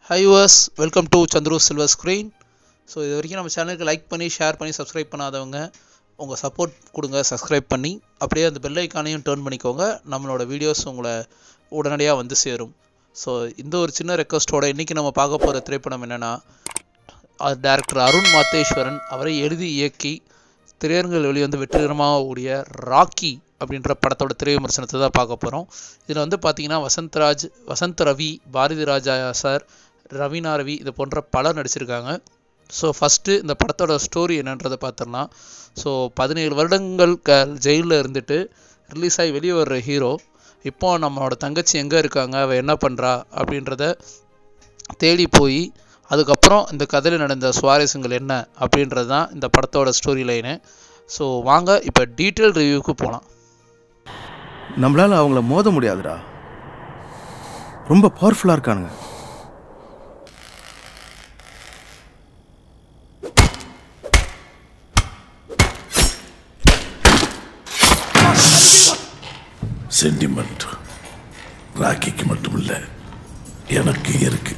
high viewers welcome to Chandru silver screen so இது வரைக்கும் நம்ம சேனலுக்கு லைக் பண்ணி ஷேர் பண்ணி சப்ஸ்கிரைப் பண்ணாதவங்க உங்கள் சப்போர்ட் கொடுங்க சப்ஸ்கிரைப் பண்ணி அப்படியே அந்த பெல் ஐக்கானையும் டேர்ன் பண்ணிக்கோங்க நம்மளோட வீடியோஸ் உங்களை உடனடியாக வந்து சேரும் ஸோ இந்த ஒரு சின்ன ரெக்வஸ்ட்டோட இன்றைக்கி நம்ம பார்க்க போகிற திரைப்படம் என்னென்னா டேரக்டர் அருண் மாத்தேஸ்வரன் அவரை எழுதி இயக்கி திரையரங்கில் வெளிவந்து வெற்றிகரமாக ஓடிய ராக்கி அப்படின்ற படத்தோட திரை விமர்சனத்தை தான் பார்க்க போகிறோம் இதில் வந்து பார்த்தீங்கன்னா வசந்த்ராஜ் வசந்த் ரவி பாரதி ராஜா சார் ரவீனா ரவி இது போன்ற பலர் நடிச்சிருக்காங்க ஸோ ஃபஸ்ட்டு இந்த படத்தோட ஸ்டோரி என்னன்றதை பார்த்துடலாம் ஸோ பதினேழு வருடங்கள் க ஜெயிலில் இருந்துட்டு ரிலீஸ் ஆகி வெளியே வர்ற ஹீரோ இப்போ நம்மளோட தங்கச்சி எங்கே இருக்காங்க அவள் என்ன பண்ணுறா அப்படின்றத தேடி போய் அதுக்கப்புறம் இந்த கதையில் நடந்த சுவாரஸ்யங்கள் என்ன அப்படின்றது தான் இந்த படத்தோட ஸ்டோரி லைனு ஸோ வாங்க இப்போ டீட்டெயில் ரிவ்யூக்கு போகலாம் நம்மளால அவங்கள மோத முடியாதுடா ரொம்ப பவர்ஃபுல்லாக இருக்கானுங்க சென்டிமெண்ட் ராக்கிக்கு மட்டும் இல்லை எனக்கு இருக்கு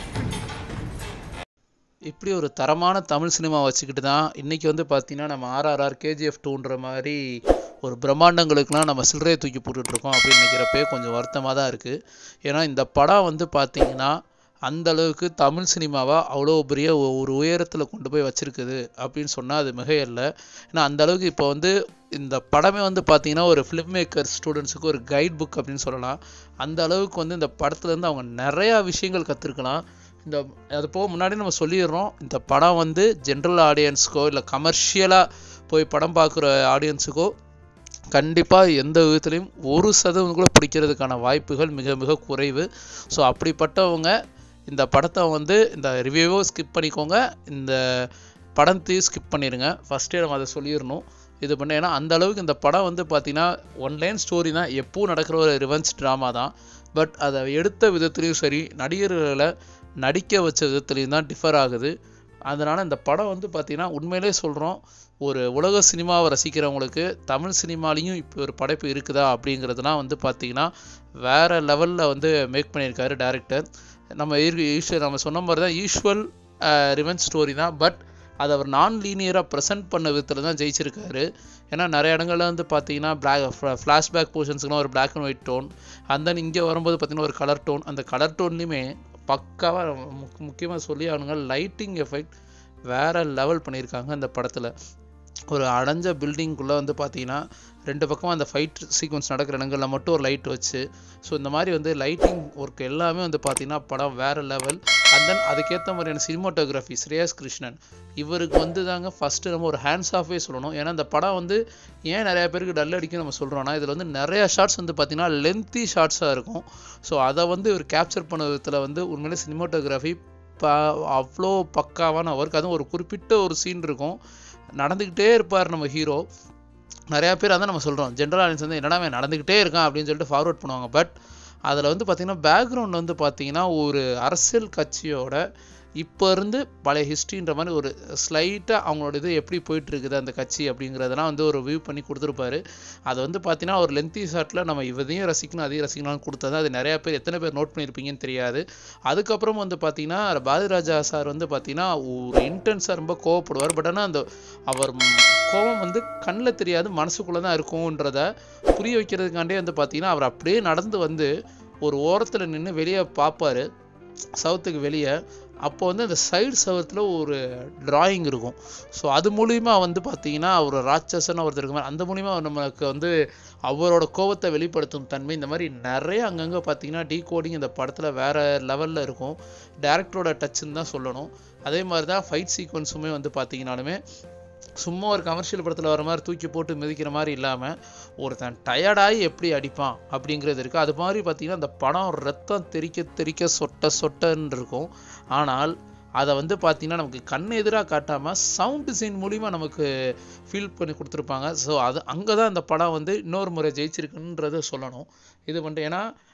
இப்படி ஒரு தரமான தமிழ் சினிமா வச்சுக்கிட்டு தான் இன்றைக்கி வந்து பார்த்தீங்கன்னா நம்ம ஆர்ஆர்ஆர் கேஜிஎஃப் டூன்ற மாதிரி ஒரு பிரம்மாண்டங்களுக்கெலாம் நம்ம சில்லறையை தூக்கி போட்டுட்ருக்கோம் அப்படின்னு நினைக்கிறப்பே கொஞ்சம் வருத்தமாக தான் இருக்குது ஏன்னா இந்த படம் வந்து பார்த்தீங்கன்னா அந்த அளவுக்கு தமிழ் சினிமாவை அவ்வளோ பெரிய ஒ- ஒரு உயரத்தில் கொண்டு போய் வச்சிருக்குது அப்படின்னு சொன்னால் அது மிகையல்ல ஏன்னா அந்த அளவுக்கு இப்போ வந்து இந்த படமே வந்து பார்த்தீங்கன்னா ஒரு ஃபிலிம் மேக்கர் ஸ்டூடெண்ட்ஸுக்கு ஒரு கைட் புக் அப்படின்னு சொல்லலாம் அந்த அளவுக்கு வந்து இந்த படத்துலேருந்து அவங்க நிறையா விஷயங்கள் கற்றுருக்கலாம் இந்த அது போக முன்னாடி நம்ம சொல்லிடுறோம் இந்த படம் வந்து ஜென்ரல் ஆடியன்ஸுக்கோ இல்லை கமர்ஷியலாக போய் படம் பார்க்குற ஆடியன்ஸுக்கோ கண்டிப்பாக எந்த விதத்துலையும் ஒரு சதவீதம் கூட பிடிக்கிறதுக்கான வாய்ப்புகள் மிக மிக குறைவு ஸோ அப்படிப்பட்டவங்க இந்த படத்தை வந்து இந்த ரிவ்யூவோ ஸ்கிப் பண்ணிக்கோங்க இந்த படத்தையும் ஸ்கிப் பண்ணிடுங்க ஃபஸ்ட்டே நம்ம அதை சொல்லிடணும் இது பண்ண ஏன்னா அந்த அளவுக்கு இந்த படம் வந்து பார்த்தீங்கன்னா ஒன்லைன் ஸ்டோரி தான் எப்பவும் நடக்கிற ஒரு ரிவெஞ்ச் ட்ராமா தான் பட் அதை எடுத்த விதத்துலேயும் சரி நடிகர்களை நடிக்க வச்ச விதத்துலேயும் தான் டிஃபர் ஆகுது அதனால் இந்த படம் வந்து பார்த்திங்கன்னா உண்மையிலே சொல்கிறோம் ஒரு உலக சினிமாவை ரசிக்கிறவங்களுக்கு தமிழ் சினிமாலேயும் இப்போ ஒரு படைப்பு இருக்குதா அப்படிங்கிறதுலாம் வந்து பார்த்திங்கன்னா வேறு லெவலில் வந்து மேக் பண்ணியிருக்காரு டேரக்டர் நம்ம யூஸ்வல் நம்ம சொன்ன மாதிரி தான் யூஸ்வல் ரிவெஞ்ச் ஸ்டோரி தான் பட் அதை அவர் நான் லீனியராக ப்ரெசென்ட் பண்ண விதத்தில் தான் ஜெயிச்சிருக்காரு ஏன்னா நிறைய இடங்கள்ல வந்து பார்த்தீங்கன்னா பிளாக் ஃப்ளாஷ்பேக் போர்ஷன்ஸ்க்குலாம் ஒரு black and white tone and then இங்கே வரும்போது பார்த்தீங்கன்னா ஒரு கலர் டோன் அந்த கலர் டோன்லையுமே பக்காவாக முக் முக்கியமாக சொல்லி அவனுங்க லைட்டிங் எஃபெக்ட் வேறு லெவல் பண்ணியிருக்காங்க அந்த படத்தில் ஒரு அடைஞ்ச பில்டிங்குள்ளே வந்து பார்த்தீங்கன்னா ரெண்டு பக்கமும் அந்த ஃபைட் சீக்வன்ஸ் நடக்கிற இடங்களில் மட்டும் ஒரு லைட் வச்சு ஸோ இந்த மாதிரி வந்து லைட்டிங் ஒர்க் எல்லாமே வந்து பார்த்தீங்கன்னா படம் வேறு லெவல் அண்ட் தென் அதுக்கேற்ற மாதிரியான சினிமாட்டோகிராஃபி ஸ்ரேயாஸ் கிருஷ்ணன் இவருக்கு வந்து தாங்க ஃபஸ்ட்டு நம்ம ஒரு ஹேண்ட்ஸ் ஆஃபே சொல்லணும் ஏன்னா இந்த படம் வந்து ஏன் நிறைய பேருக்கு டல் அடிக்கும் நம்ம சொல்கிறோன்னா இதில் வந்து நிறைய ஷார்ட்ஸ் வந்து பார்த்தீங்கன்னா லென்த்தி ஷார்ட்ஸாக இருக்கும் ஸோ அதை வந்து இவர் கேப்சர் பண்ண விதத்தில் வந்து உண்மையிலே சினிமாட்டோகிராஃபி ப அவ்வளோ பக்காவான ஒர்க் அதுவும் ஒரு குறிப்பிட்ட ஒரு சீன் இருக்கும் நடந்துக்கிட்டே இருப்பார் நம்ம ஹீரோ நிறையா பேர் அதான் நம்ம சொல்கிறோம் ஜென்ரல் ஆடியன்ஸ் வந்து என்னடா அவன் நடந்துக்கிட்டே இருக்கான் அப்படின்னு சொல்லிட்டு ஃபார்வர்ட் பண்ணுவாங்க பட் அதில் வந்து பார்த்திங்கன்னா பேக்ரவுண்ட் வந்து பார்த்திங்கன்னா ஒரு அரசியல் கட்சியோட இப்போ இருந்து பழைய ஹிஸ்ட்ரின்ற மாதிரி ஒரு ஸ்லைட்டாக அவங்களோட இது எப்படி போயிட்டு இருக்குது அந்த கட்சி அப்படிங்கிறதெல்லாம் வந்து ஒரு வியூ பண்ணி கொடுத்துருப்பாரு அது வந்து பார்த்தீங்கன்னா ஒரு லென்த்தி ஷாட்டில் நம்ம இதையும் ரசிக்கணும் அதையும் ரசிக்கணும்னு கொடுத்தது அது நிறையா பேர் எத்தனை பேர் நோட் பண்ணியிருப்பீங்கன்னு தெரியாது அதுக்கப்புறம் வந்து பார்த்தீங்கன்னா பாரதிராஜா சார் வந்து பார்த்தீங்கன்னா ஒரு இன்டென்ஸாக ரொம்ப கோவப்படுவார் பட் ஆனால் அந்த அவர் ம், கோவம் வந்து கண்ணில் தெரியாது மனசுக்குள்ளே தான் இருக்கும்ன்றத புரிய வைக்கிறதுக்காண்டே வந்து பார்த்தீங்கன்னா அவர் அப்படியே நடந்து வந்து ஒரு ஓரத்தில் நின்று வெளியே பார்ப்பாரு சவுத்துக்கு வெளியே அப்போ வந்து அந்த சைடு சவத்தில் ஒரு டிராயிங் இருக்கும் ஸோ அது மூலிமா வந்து பார்த்தீங்கன்னா அவர் ராட்சசன் ஒருத்தர் இருக்க மாதிரி அந்த மூலிமா நம்மளுக்கு வந்து அவரோட கோவத்தை வெளிப்படுத்தும் தன்மை இந்த மாதிரி நிறைய அங்கங்கே பார்த்தீங்கன்னா டீ கோடிங் இந்த படத்தில் வேறு லெவலில் இருக்கும் டேரக்டரோட டச்சுன்னு தான் சொல்லணும் அதே மாதிரி தான் ஃபைட் சீக்வன்ஸுமே வந்து பார்த்தீங்கன்னாலுமே சும்மா ஒரு கமர்ஷியல் படத்தில் வர மாதிரி தூக்கி போட்டு மிதிக்கிற மாதிரி இல்லாமல் ஒருத்தன் டயர்டாகி எப்படி அடிப்பான் அப்படிங்கிறது இருக்குது அது மாதிரி பார்த்தீங்கன்னா அந்த படம் ரத்தம் தெறிக்க தெறிக்க சொட்ட சொட்டன்னு இருக்கும் ஆனால் அதை வந்து பார்த்தீங்கன்னா நமக்கு கண் எதிராக காட்டாமல் சவுண்ட் டிசைன் மூலிமா நமக்கு ஃபீல் பண்ணி கொடுத்துருப்பாங்க ஸோ அது அங்கே தான் இந்த படம் வந்து இன்னொரு முறை ஜெயிச்சிருக்குன்றதை சொல்லணும் இது பண்ணிட்டு ஏன்னா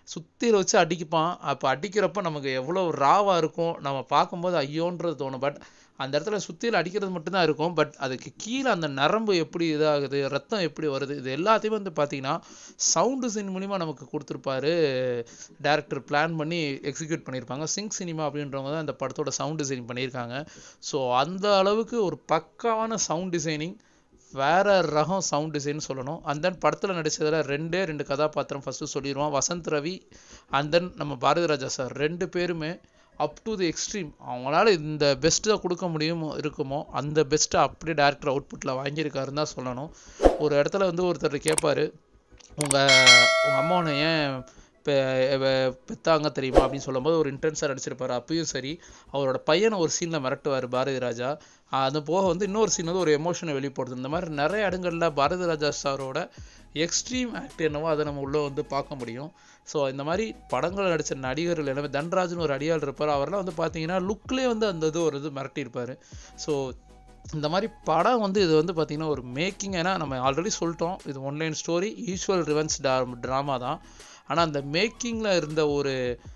சுத்தியில் வச்சு அடிப்பான் அப்போ அடிக்கிறப்ப நமக்கு எவ்வளோ ராவாக இருக்கும் நம்ம பார்க்கும்போது ஐயோன்றது தோணும் பட் அந்த இடத்துல சுத்தியில் அடிக்கிறது மட்டும்தான் இருக்கும் பட் அதுக்கு கீழே அந்த நரம்பு எப்படி இதாகுது ரத்தம் எப்படி வருது இது எல்லாத்தையுமே வந்து பார்த்தீங்கன்னா சவுண்ட் டிசைன் மூலிமா நமக்கு கொடுத்துருப்பாரு டேரக்டர் பிளான் பண்ணி எக்ஸிக்யூட் பண்ணியிருப்பாங்க சிங் சினிமா அப்படின்றவங்க தான் அந்த படத்தோட சவுண்ட் டிசைன் பண்ணியிருக்காங்க ஸோ அந்த அளவுக்கு ஒரு பக்காவான சவுண்ட் டிசைனிங் வேற ரகம் சவுண்ட் டிசைன் சொல்லணும் அண்ட் தென் படத்தில் நடிச்சதுல ரெண்டே ரெண்டு கதாபாத்திரம் ஃபஸ்ட்டு சொல்லிடுவோம் வசந்த் ரவி அண்ட் தென் நம்ம பாரதி ராஜா சார் ரெண்டு பேருமே அப் டு தி எக்ஸ்ட்ரீம் அவங்களால இந்த பெஸ்ட்டு தான் கொடுக்க முடியுமோ இருக்குமோ அந்த பெஸ்ட்டை அப்படியே டேரக்டர் அவுட்புட்டில் வாங்கியிருக்காருன்னு தான் சொல்லணும் ஒரு இடத்துல வந்து ஒருத்தர் கேட்பாரு உங்கள் உங்கள் அம்மா உன்னை ஏன் பெ- வெ- பெத்தாங்க தெரியுமா அப்படின்னு சொல்லும்போது ஒரு இன்டென்ஸாக நடிச்சிருப்பாரு அப்பயும் சரி அவரோட பையனை ஒரு சீனில் மிரட்டுவார் பாரதி ராஜா ஆஹ் அது போக வந்து இன்னொரு சீன் வந்து ஒரு எமோஷனை வெளிப்படுது இந்த மாதிரி நிறைய இடங்கள்ல பாரதி ராஜா சாரோட எக்ஸ்ட்ரீம் ஆக்ட் என்னவோ அதை நம்ம உள்ள வந்து பார்க்க முடியும் ஸோ இந்த மாதிரி படங்கள் நடித்த நடிகர்கள் எல்லாமே தன்ராஜ்னு ஒரு அடியாள் இருப்பார் அவரெல்லாம் வந்து பார்த்தீங்கன்னா லுக்லேயே வந்து அந்த இது ஒரு இது மிரட்டியிருப்பாரு ஸோ இந்த மாதிரி படம் வந்து இது வந்து பார்த்தீங்கன்னா ஒரு மேக்கிங் ஏன்னா நம்ம ஆல்ரெடி சொல்லிட்டோம் இது one line story usual revenge drama தான் ஆனால் அந்த மேக்கிங்கில் இருந்த ஒரு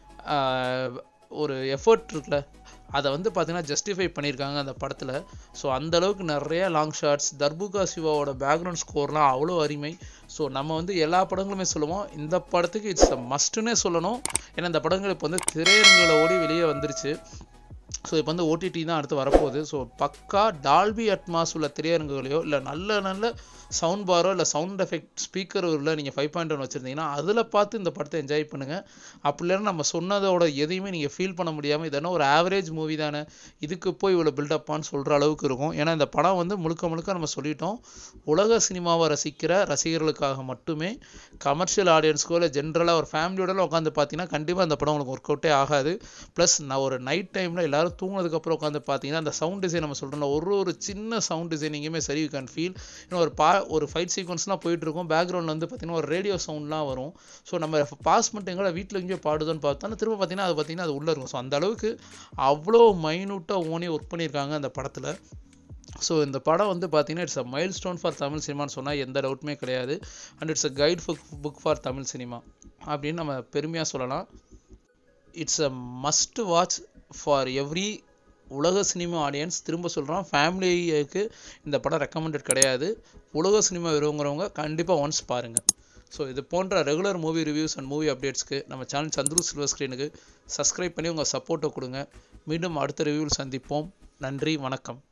ஆஹ், ஒரு எஃபர்ட் இருக்குல்ல அதை வந்து பார்த்தீங்கன்னா ஜஸ்டிஃபை பண்ணியிருக்காங்க அந்த படத்தில் ஸோ அந்த அளவுக்கு நிறைய லாங் ஷாட்ஸ் தர்புகா சிவாவோட பேக்ரவுண்ட் ஸ்கோர்லாம் அவ்வளோ அருமை ஸோ நம்ம வந்து எல்லா படங்களுமே சொல்லுவோம் இந்த படத்துக்கு இட்ஸ் அ மஸ்ட்டுன்னே சொல்லணும் ஏன்னா இந்த படங்கள் இப்போ வந்து திரையரங்குகளை ஓடி வெளியே வந்துருச்சு ஸோ இப்போ வந்து ஓடிடி தான் அடுத்து வரப்போகுது ஸோ பக்கா டால்பி அட்மாஸ் உள்ள திரையரங்குகளையோ இல்லை நல்ல நல்ல சவுண்ட் பாரோ இல்லை சவுண்ட் எஃபெக்ட் ஸ்பீக்கர் உள்ள நீங்கள் ஃபைவ் பாயிண்ட் ஒன் வச்சுருந்தீங்கன்னா அதில் பார்த்து இந்த படத்தை என்ஜாய் பண்ணுங்கள் அப்படி இல்லைன்னா நம்ம சொன்னதோட எதையுமே நீங்கள் ஃபீல் பண்ண முடியாமல் இதெல்லாம் ஒரு ஆவரேஜ் மூவி தானே இதுக்கு போய் இவ்வளோ பில்டப்பான்னு சொல்கிற அளவுக்கு இருக்கும் ஏன்னா இந்த படம் வந்து முழுக்க முழுக்க நம்ம சொல்லிட்டோம் உலக சினிமாவை ரசிக்கிற ரசிகர்களுக்காக மட்டுமே கமர்ஷியல் ஆடியன்ஸ்க்கோ இல்லை ஜென்ரலாக ஒரு ஃபேமிலியோட உட்காந்து பார்த்தீங்கன்னா கண்டிப்பாக அந்த படம் உங்களுக்கு ஒர்க் அவுட்டே ஆகாது ப்ளஸ் நான் ஒரு நைட் டைமில் எல்லாரும் தூங்கினதுக்கப்புறம் உட்காந்து பார்த்தீங்கன்னா அந்த சவுண்ட் டிசைன் நம்ம சொல்கிறோம்ல ஒரு ஒரு சின்ன சவுண்ட் டிசைனிங்குமே சரி யூ கேன் ஃபீல் இன்னும் ஒரு பா ஒரு ஃபைட் சீக்வன்ஸ்லாம் போயிட்டு இருக்கும் பேக்ரவுண்டில் வந்து பார்த்தீங்கன்னா ஒரு ரேடியோ சவுண்ட்லாம் வரும் ஸோ நம்ம பாஸ் பண்ணிட்டு எங்களை வீட்டில் எங்கேயோ பாடுதோன்னு பார்த்தோன்னா திரும்ப பார்த்தீங்கன்னா அது பார்த்தீங்கன்னா அது உள்ளே இருக்கும் ஸோ அந்த அளவுக்கு அவ்வளோ மைனூட்டாக ஓனே ஒர்க் பண்ணியிருக்காங்க அந்த படத்தில் ஸோ இந்த படம் வந்து பார்த்தீங்கன்னா it's a milestone for Tamil சினிமான்னு சொன்னால் எந்த டவுட்டுமே கிடையாது and it's a guide book book for Tamil cinema அப்படின்னு நம்ம பெருமையாக சொல்லலாம் it's a must watch for every உலக சினிமா ஆடியன்ஸ் திரும்ப சொல்கிறோம் ஃபேமிலிக்கு இந்த படம் ரெக்கமெண்டட் கிடையாது உலக சினிமா விரும்புகிறவங்க கண்டிப்பாக ஒன்ஸ் பாருங்கள் ஸோ இது போன்ற regular movie reviews and movie அப்டேட்ஸ்க்கு நம்ம சேனல் சந்துரு சில்வர் ஸ்க்ரீனுக்கு சப்ஸ்கிரைப் பண்ணி உங்கள் சப்போர்ட்டை கொடுங்க மீண்டும் அடுத்த ரிவ்யூவில் சந்திப்போம் நன்றி வணக்கம்